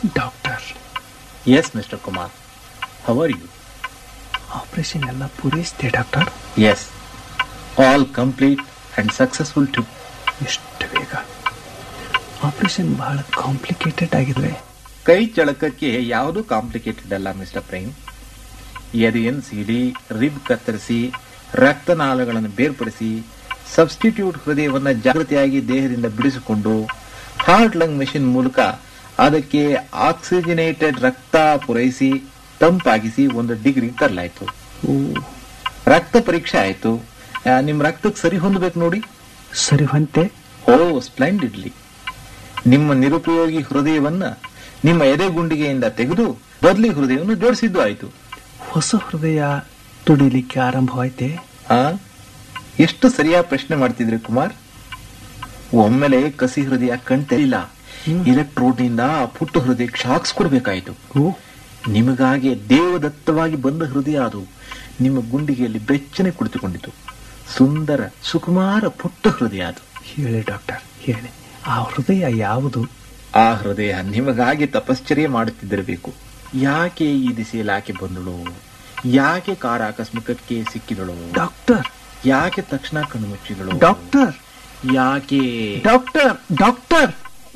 Doctor yes mister Kumar how are you operation ಎಲ್ಲ ಪೂರೈಸಿದೆ doctor yes all complete and successful too ಎಷ್ಟು ಬೇಗ operation ಬಹಳ ಕಾಂಪ್ಲಿಕೇಟೆಡ್ ಆಗಿದ್ರೆ ಕೈ ಚಳಕಕ್ಕೆ ಯಾವುದೂ ಕಾಂಪ್ಲಿಕೇಟೆಡ್ ಅಲ್ಲ ಮಿಸ್ಟರ್ ಪ್ರೇಮ್ ಎದೆಯನ್ನು ಸೀಳಿ ರಿಬ್ ಕತ್ತರಿಸಿ ರಕ್ತನಾಳಗಳನ್ನು ಬೇರ್ಪಡಿಸಿ ಸಬ್ಸ್ಟಿಟ್ಯೂಟ್ ಹೃದಯವನ್ನು ಜಾಗೃತಿಯಾಗಿ ದೇಹದಿಂದ ಬಿಡಿಸಿಕೊಂಡು ಹಾರ್ಟ್ ಲಂಗ್ ಮೆಷಿನ್ ಮೂಲಕ ಅದಕ್ಕೆ ಆಕ್ಸಿಜನೇಟೆಡ್ ರಕ್ತ ಪೂರೈಸಿ ತಂಪಾಗಿಸಿ ಒಂದು ಡಿಗ್ರಿ ತರಲಾಯಿತು ಓ ರಕ್ತ ಪರೀಕ್ಷೆ ಆಯಿತು ನಿಮ್ಮ ರಕ್ತಕ್ಕೆ ಸರಿ ಹೊಂದಬೇಕು ನೋಡಿ ಸರಿ ಹೊಂತೆ ಓ ಸ್ಪ್ಲೆಂಡಿಡ್ಲಿ ನಿಮ್ಮ ನಿರುಪಯೋಗಿ ಹೃದಯವನ್ನ ನಿಮ್ಮ ಎದೆಗುಂಡಿಗೆಯಿಂದ ತೆಗೆದು ಬದಲಿ ಹೃದಯವನ್ನು ಜೋಡಿಸಿದ್ದು ಆಯಿತು ಹೊಸ ಹೃದಯ ತುಡಿಲಿಕ್ಕೆ ಆರಂಭವಾಯ್ತೆ ಆ ಎಷ್ಟು ಸರಿಯಾದ ಪ್ರಶ್ನೆ ಮಾಡ್ತಿದ್ರಿ ಕುಮಾರ್ ಒಮ್ಮೆಲೆ ಕಸಿ ಹೃದಯ ಕಣ್ತೆಲಿಲ್ಲ ಹ್ಮ್. ಎಲೆಕ್ಟ್ರೋಡ್ ನಿಂದ ಆ ಪುಟ್ಟ ಹೃದಯಕ್ಕೆ ಶಾಕ್ಸ್ ಕೊಡಬೇಕಾಯಿತು ಓ ನಿಮಗಾಗಿ ದೇವದತ್ತವಾಗಿ ಬಂದ ಹೃದಯ ಅದು ನಿಮ್ಮ ಗುಂಡಿಗೆಯಲ್ಲಿ ಬೆಚ್ಚನೆ ಕುಳಿತುಕೊಂಡಿತು ಸುಂದರ ಸುಕುಮಾರ ಪುಟ್ಟ ಹೃದಯ ಅದು ಹೇಳಿ ಡಾಕ್ಟರ್ ಹೇಳಿ ಆ ಹೃದಯ ಯಾವುದು ಆ ಹೃದಯ ನಿಮಗಾಗಿ ತಪಶ್ಚರ್ಯ ಮಾಡುತ್ತಿದ್ದಿರಬೇಕು ಯಾಕೆ ಈ ದಿಸೆಯಲ್ಲಿ ಆಕೆ ಬಂದಳು ಯಾಕೆ ಕಾರ ಆಕಸ್ಮಿಕಕ್ಕೆ ಸಿಕ್ಕಿದಳು ಡಾಕ್ಟರ್ ಯಾಕೆ ತಕ್ಷಣ ಕಣ್ಣು ಮುಚ್ಚಿದಳು ಡಾಕ್ಟರ್ ಯಾಕೆ ಡಾಕ್ಟರ್ ಡಾಕ್ಟರ್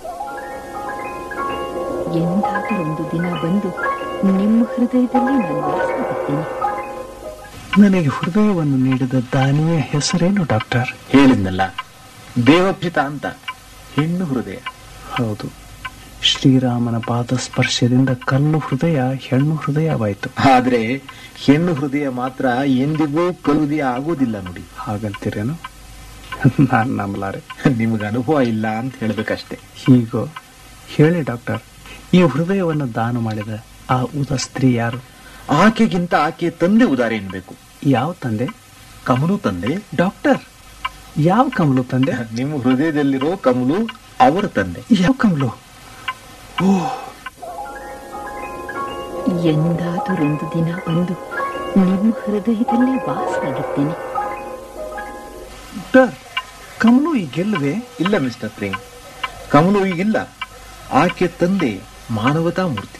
ಎಂದಾದರೊಂದು ದಿನ ಬಂದು ನಿಮ್ಮ ಹೃದಯದಲ್ಲಿ ನಾನು ವಾಸವಾಗುತ್ತೇನೆ ನನಗೆ ಹೃದಯವನ್ನು ನೀಡಿದ ದಾನಿಯ ಹೆಸರೇನು ಡಾಕ್ಟರ್ ಹೇಳಿದ್ನಲ್ಲ ದೇವಪ್ಸಿತ ಅಂತ ಹೆಣ್ಣು ಹೃದಯ ಹೌದು ಶ್ರೀರಾಮನ ಪಾದ ಸ್ಪರ್ಶದಿಂದ ಕಲ್ಲು ಹೃದಯ ಹೆಣ್ಣು ಹೃದಯವಾಯಿತು ಆದ್ರೆ ಹೆಣ್ಣು ಹೃದಯ ಮಾತ್ರ ಎಂದಿಗೂ ಕಲುದಯ ಆಗೋದಿಲ್ಲ ನೋಡಿ ಹಾಗಂತೀರೇನು ನಾನು ನಂಬಲಾರೆ ನಿಮ್ಗೆ ಅನುಭವ ಇಲ್ಲ ಅಂತ ಹೇಳ್ಬೇಕಷ್ಟೇ ಹೀಗೋ ಹೇಳಿ ಡಾಕ್ಟರ್ ಈ ಹೃದಯವನ್ನು ದಾನ ಮಾಡಿದ ಆ ಉದ ಸ್ತ್ರೀ ಯಾರು ಆಕೆಗಿಂತ ಆಕೆ ತಂದೆ ಉದಾರ ಎನ್ಬೇಕು ಯಾವ ತಂದೆ ಕಮಲು ತಂದೆ ಡಾಕ್ಟರ್ ಯಾವ ಕಮಲು ತಂದೆ ನಿಮ್ಮ ಹೃದಯದಲ್ಲಿರೋ ಕಮಲು ಅವರ ತಂದೆ ಯಾವ ಕಮಲು ಎಂದಾದರೊಂದು ದಿನ ಬಂದು ನಿಮ್ಮ ಹೃದಯದಲ್ಲೇ ವಾಸವಾಗಿದ್ದೇನೆ ಡಾಕ್ಟರ್ ಕಮಲು ಈಗೆಲ್ಲವೇ ಇಲ್ಲ ಮಿಸ್ಟರ್ ಪ್ರೇಮ್ ಕಮಲು ಈಗಿಲ್ಲ ಆಕೆ ತಂದೆ ಮಾನವತಾ ಮೂರ್ತಿ